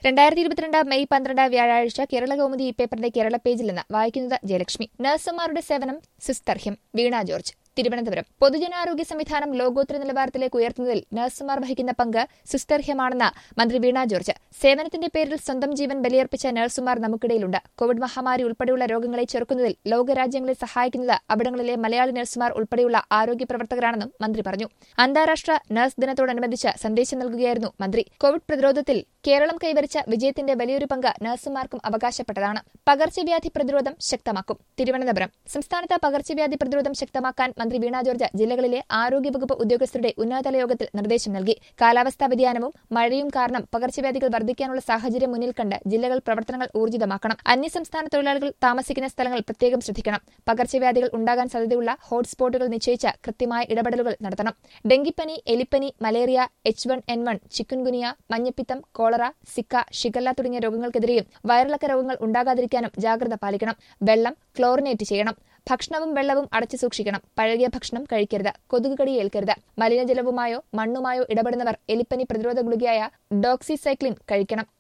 രണ്ടായിരത്തി ഇരുപത്തിരണ്ട് മെയ് പന്ത്രണ്ട് വ്യാഴാഴ്ച കേരള കൗമുദി ഈ പേപ്പറിന്റെ കേരള പേജിൽ നിന്ന് വായിക്കുന്നത് ജയലക്ഷ്മി നഴ്സുമാരുടെ സേവനം സുസ്തർഹ്യം വീണ ജോർജ് തിരുവനന്തപുരം പൊതുജനാരോഗ്യ സംവിധാനം ലോകോത്തര നിലവാരത്തിലേക്ക് ഉയർത്തുന്നതിൽ നഴ്സുമാർ വഹിക്കുന്ന പങ്ക് സുസ്തർഹ്യമാണെന്ന് മന്ത്രി വീണ ജോർജ് സേവനത്തിന്റെ പേരിൽ സ്വന്തം ജീവൻ ബലിയർപ്പിച്ച നഴ്സുമാർ നമുക്കിടയിലുണ്ട് കോവിഡ് മഹാമാരി ഉൾപ്പെടെയുള്ള രോഗങ്ങളെ ചെറുക്കുന്നതിൽ ലോകരാജ്യങ്ങളെ സഹായിക്കുന്നത് അവിടങ്ങളിലെ മലയാളി നഴ്സുമാർ ഉൾപ്പെടെയുള്ള ആരോഗ്യ പ്രവർത്തകരാണെന്നും മന്ത്രി പറഞ്ഞു അന്താരാഷ്ട്ര നഴ്സ് ദിനത്തോടനുബന്ധിച്ച് സന്ദേശം നൽകുകയായിരുന്നു മന്ത്രി കോവിഡ് പ്രതിരോധത്തിൽ കേരളം കൈവരിച്ച വിജയത്തിന്റെ വലിയൊരു പങ്ക് നഴ്സുമാർക്കും അവകാശപ്പെട്ടതാണ് പകർച്ചവ്യാധി പ്രതിരോധം ശക്തമാക്കും തിരുവനന്തപുരം സംസ്ഥാനത്ത് പകർച്ചവ്യാധി പ്രതിരോധം ശക്തമാക്കാൻ മന്ത്രി വീണ ജോർജ് ജില്ലകളിലെ ആരോഗ്യവകുപ്പ് ഉദ്യോഗസ്ഥരുടെ ഉന്നതതല യോഗത്തിൽ നിർദ്ദേശം നൽകി കാലാവസ്ഥാ വ്യതിയാനവും മഴയും കാരണം പകർച്ചവ്യാധികൾ വർദ്ധിക്കാനുള്ള സാഹചര്യം മുന്നിൽ കണ്ട് ജില്ലകൾ പ്രവർത്തനങ്ങൾ ഊർജിതമാക്കണം അന്യസംസ്ഥാന തൊഴിലാളികൾ താമസിക്കുന്ന സ്ഥലങ്ങൾ പ്രത്യേകം ശ്രദ്ധിക്കണം പകർച്ചവ്യാധികൾ ഉണ്ടാകാൻ സാധ്യതയുള്ള ഹോട്ട്സ്പോട്ടുകൾ നിശ്ചയിച്ച് കൃത്യമായ ഇടപെടലുകൾ നടത്തണം ഡെങ്കിപ്പനി എലിപ്പനി malaria H one N one chikungunya മഞ്ഞപ്പിത്തം കോളറ സിക്ക ഷിഗല്ല തുടങ്ങിയ രോഗങ്ങൾക്കെതിരെയും വയറിളക്ക രോഗങ്ങൾ ഉണ്ടാകാതിരിക്കാനും ജാഗ്രത പാലിക്കണം വെള്ളം ക്ലോറിനേറ്റ് ചെയ്യണം ഭക്ഷണവും വെള്ളവും അടച്ചു സൂക്ഷിക്കണം പഴകിയ ഭക്ഷണം കഴിക്കരുത് കൊതുക് കടി ഏൽക്കരുത് മലിനജലവുമായോ മണ്ണുമായോ ഇടപെടുന്നവർ എലിപ്പനി പ്രതിരോധ ഗുളികയായ ഡോക്സിസൈക്ലിൻ കഴിക്കണം